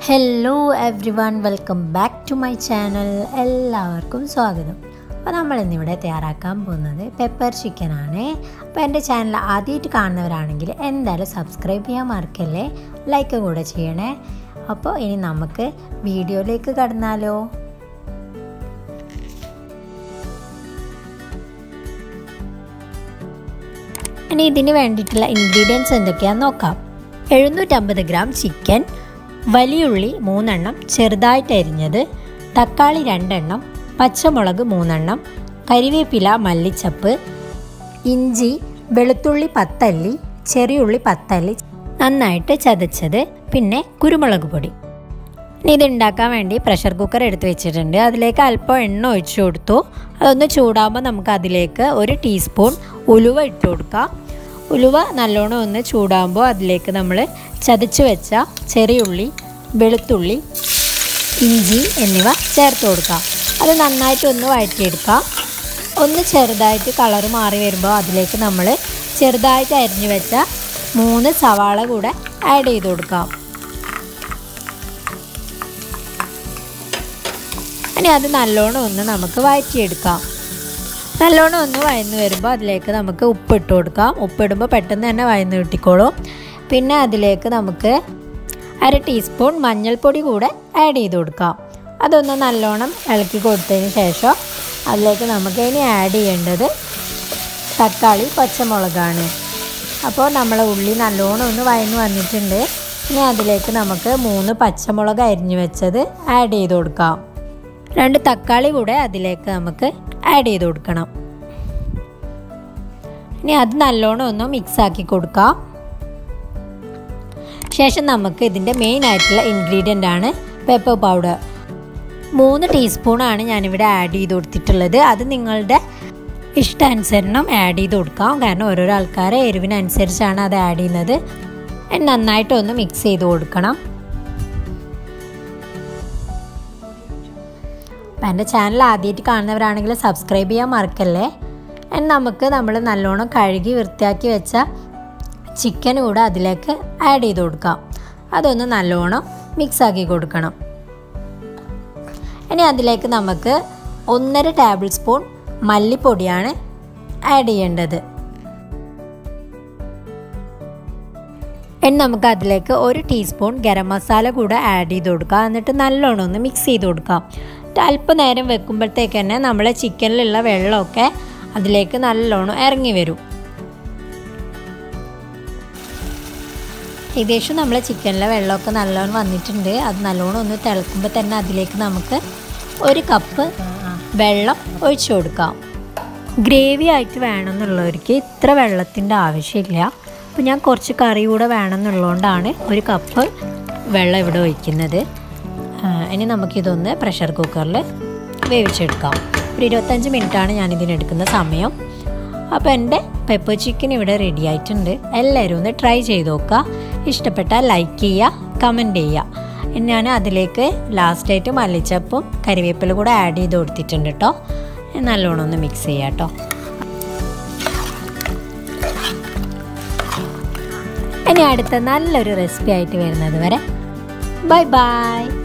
hello everyone welcome back to my channel എല്ലാവർക്കും സ്വാഗതം അപ്പോൾ നമ്മൾ ഇന്നിവിടെ തയ്യാറാക്കാൻ പോകുന്നത് പെപ്പർ ചിക്കനാണ് അപ്പോൾ എൻ്റെ ചാനൽ ആദ്യമായിട്ട് കാണുന്നവരാണെങ്കിൽ എന്തായാലും സബ്സ്ക്രൈബ് ചെയ്യാൻ മറക്കല്ലേ ലൈക്ക് കൂടെ ചെയ്യണേ അപ്പോൾ ഇനി നമുക്ക് വീഡിയോയിലേക്ക് കടന്നാലോ ഇനി ഇതിന് വേണ്ടിയിട്ടുള്ള ഇൻഗ്രീഡിയൻസ് എന്തൊക്കെയാണെന്ന് നോക്കാം എഴുന്നൂറ്റമ്പത് ഗ്രാം ചിക്കൻ വലിയുള്ളി മൂന്നെണ്ണം ചെറുതായിട്ട് അരിഞ്ഞത് തക്കാളി രണ്ടെണ്ണം പച്ചമുളക് മൂന്നെണ്ണം കരിവേപ്പില മല്ലിച്ചപ്പ് ഇഞ്ചി വെളുത്തുള്ളി പത്തല്ലി ചെറിയുള്ളി പത്തല്ലി നന്നായിട്ട് ചതച്ചത് പിന്നെ കുരുമുളക് പൊടി ഇനി ഇത് ഉണ്ടാക്കാൻ വേണ്ടി പ്രഷർ കുക്കർ എടുത്ത് വെച്ചിട്ടുണ്ട് അതിലേക്ക് അല്പം എണ്ണ ഒഴിച്ചു കൊടുത്തു അതൊന്ന് ചൂടാകുമ്പോൾ നമുക്ക് അതിലേക്ക് ഒരു ടീസ്പൂൺ ഉലുവ ഇട്ട് കൊടുക്കാം ഉലുവ നല്ലോണം ഒന്ന് ചൂടാകുമ്പോൾ അതിലേക്ക് നമ്മൾ ചതച്ച് വെച്ച ചെറിയുള്ളി വെളുത്തുള്ളി ഇഞ്ചി എന്നിവ ചേർത്ത് കൊടുക്കാം അത് നന്നായിട്ട് ഒന്ന് വഴറ്റിയെടുക്കാം ഒന്ന് ചെറുതായിട്ട് കളറ് മാറി വരുമ്പോൾ അതിലേക്ക് നമ്മൾ ചെറുതായിട്ട് അരിഞ്ഞു വെച്ച മൂന്ന് സവാള കൂടെ ആഡ് ചെയ്ത് കൊടുക്കാം ഇനി അത് നല്ലോണം ഒന്ന് നമുക്ക് വഴറ്റിയെടുക്കാം നല്ലോണം ഒന്ന് വയന്ന് വരുമ്പോൾ അതിലേക്ക് നമുക്ക് ഉപ്പിട്ട് കൊടുക്കാം ഉപ്പിടുമ്പോൾ പെട്ടെന്ന് തന്നെ വയന്ന് കിട്ടിക്കോളും പിന്നെ അതിലേക്ക് നമുക്ക് അര ടീസ്പൂൺ മഞ്ഞൾപ്പൊടി കൂടെ ആഡ് ചെയ്ത് കൊടുക്കാം അതൊന്ന് നല്ലോണം ഇളക്കി കൊടുത്തതിന് ശേഷം അതിലേക്ക് നമുക്ക് ഇനി ആഡ് ചെയ്യേണ്ടത് തക്കാളി പച്ചമുളകാണ് അപ്പോൾ നമ്മൾ ഉള്ളി നല്ലോണം ഒന്ന് വയന്ന് വന്നിട്ടുണ്ട് ഇനി അതിലേക്ക് നമുക്ക് മൂന്ന് പച്ചമുളക് അരിഞ്ഞു വെച്ചത് ആഡ് ചെയ്ത് കൊടുക്കാം രണ്ട് തക്കാളി കൂടെ അതിലേക്ക് നമുക്ക് ആഡ് ചെയ്ത് കൊടുക്കണം ഇനി അത് നല്ലോണം ഒന്ന് മിക്സ് ആക്കി കൊടുക്കാം ശേഷം നമുക്ക് ഇതിൻ്റെ മെയിൻ ആയിട്ടുള്ള ഇൻഗ്രീഡിയൻ്റ് ആണ് പെപ്പർ പൗഡർ മൂന്ന് ടീസ്പൂണാണ് ഞാനിവിടെ ആഡ് ചെയ്ത് കൊടുത്തിട്ടുള്ളത് അത് നിങ്ങളുടെ ഇഷ്ടാനുസരണം ആഡ് ചെയ്ത് കൊടുക്കാം കാരണം ഓരോരോ ആൾക്കാരെ എരിവിനനുസരിച്ചാണ് അത് ആഡ് ചെയ്യുന്നത് നന്നായിട്ടൊന്ന് മിക്സ് ചെയ്ത് കൊടുക്കണം അപ്പം എൻ്റെ ചാനൽ ആദ്യമായിട്ട് കാണുന്നവരാണെങ്കിൽ സബ്സ്ക്രൈബ് ചെയ്യാൻ മറക്കല്ലേ നമുക്ക് നമ്മൾ നല്ലോണം കഴുകി വൃത്തിയാക്കി വെച്ച ചിക്കൻ കൂടെ അതിലേക്ക് ആഡ് ചെയ്ത് കൊടുക്കാം അതൊന്ന് നല്ലോണം മിക്സ് ആക്കി കൊടുക്കണം ഇനി അതിലേക്ക് നമുക്ക് ഒന്നര ടേബിൾ സ്പൂൺ മല്ലിപ്പൊടിയാണ് ആഡ് ചെയ്യേണ്ടത് ഇനി നമുക്ക് അതിലേക്ക് ഒരു ടീസ്പൂൺ ഗരം മസാല കൂടെ ആഡ് ചെയ്ത് കൊടുക്കാം എന്നിട്ട് നല്ലോണം ഒന്ന് മിക്സ് ചെയ്ത് കൊടുക്കാം അല്പനേരം വെക്കുമ്പോഴത്തേക്ക് തന്നെ നമ്മളെ ചിക്കനിലുള്ള വെള്ളമൊക്കെ അതിലേക്ക് നല്ലോണം ഇറങ്ങി വരും ഏകദേശം നമ്മൾ ചിക്കനിലെ വെള്ളമൊക്കെ നല്ലോണം വന്നിട്ടുണ്ട് അത് നല്ലോണം ഒന്ന് തിളക്കുമ്പോൾ തന്നെ അതിലേക്ക് നമുക്ക് ഒരു കപ്പ് വെള്ളം ഒഴിച്ചു കൊടുക്കാം ഗ്രേവി ആയിട്ട് വേണമെന്നുള്ളവർക്ക് ഇത്ര വെള്ളത്തിൻ്റെ ആവശ്യമില്ല അപ്പോൾ ഞാൻ കുറച്ച് കറി കൂടെ വേണമെന്നുള്ളതുകൊണ്ടാണ് ഒരു കപ്പ് വെള്ളം ഇവിടെ ഒഴിക്കുന്നത് ഇനി നമുക്കിതൊന്ന് പ്രഷർ കുക്കറിൽ വേവിച്ചെടുക്കാം ഒരു ഇരുപത്തഞ്ച് മിനിറ്റാണ് ഞാനിതിനെടുക്കുന്ന സമയം അപ്പോൾ എൻ്റെ പെപ്പർ ചിക്കൻ ഇവിടെ റെഡി ആയിട്ടുണ്ട് എല്ലാവരും ഒന്ന് ട്രൈ ചെയ്ത് നോക്കുക ഇഷ്ടപ്പെട്ടാൽ ലൈക്ക് ചെയ്യുക കമൻറ്റ് ചെയ്യുക ഞാൻ അതിലേക്ക് ലാസ്റ്റായിട്ട് മല്ലിച്ചപ്പും കരിവേപ്പില കൂടെ ആഡ് ചെയ്ത് കൊടുത്തിട്ടുണ്ട് കേട്ടോ നല്ലോണം ഒന്ന് മിക്സ് ചെയ്യാം കേട്ടോ ഇനി അടുത്ത നല്ലൊരു റെസിപ്പി ആയിട്ട് വരുന്നത് വരെ ബൈ ബൈ